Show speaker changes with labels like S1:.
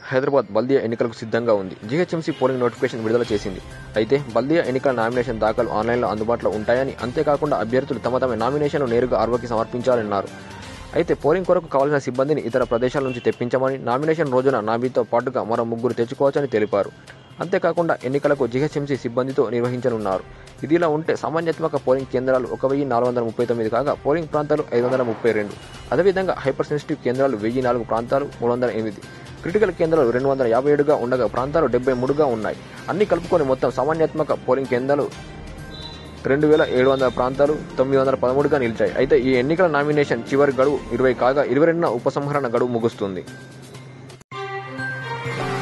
S1: హైదరాబాద్ బల్దియా ఎన్నికలకు సిద్ధంగా ఉంది జీహెచ్ఎంసీ పోలింగ్ నోటిఫికేషన్ విడుదల చేసింది అయితే బల్దియా ఎన్నికల నామినేషన్ దాఖలు ఆన్లైన్లో అందుబాటులో ఉంటాయని అంతేకాకుండా అభ్యర్థులు తమ తమ నామినేషన్లు నేరుగా ఆర్వోకి సమర్పించాలన్నారు అయితే పోలింగ్ కొరకు కావాల్సిన సిబ్బందిని ఇతర ప్రదేశాల నుంచి తెప్పించమని నామినేషన్ రోజున నాబీతో పాటుగా మరో ముగ్గురు తెచ్చుకోవచ్చని తెలిపారు అంతేకాకుండా ఎన్నికలకు జీహెచ్ఎంసీ సిబ్బందితో నిర్వహించనున్నారు ఇదిలా ఉంటే సామాన్యాత్మక పోలింగ్ కేంద్రాలు ఒక వెయ్యి నాలుగు వందల ముప్పై తొమ్మిది కాగా పోలింగ్ ప్రాంతాలు ఐదు వందల ముప్పై రెండు అదేవిధంగా హైపర్ సెన్సిటివ్ కేంద్రాలు వెయ్యి నాలుగు ప్రాంతాలు మూడు వందల ఎనిమిది క్రిటికల్ కేంద్రాలు రెండు వందల యాభై ఏడుగా ఉండగా ప్రాంతాలు డెబ్బై మూడుగా ఉన్నాయి అన్ని కలుపుకొని మొత్తం సామాన్యాత్మక పోలింగ్ కేంద్రాలు రెండు వేల ఏడు వందల ప్రాంతాలు తొమ్మిది వందల పదమూడుగా నిలిచాయి అయితే ఈ ఎన్నికల నామినేషన్ చివరి గడువు ఇరవై కాగా ఇరవై రెండున ఉపసంహరణ గడువు ముగుస్తుంది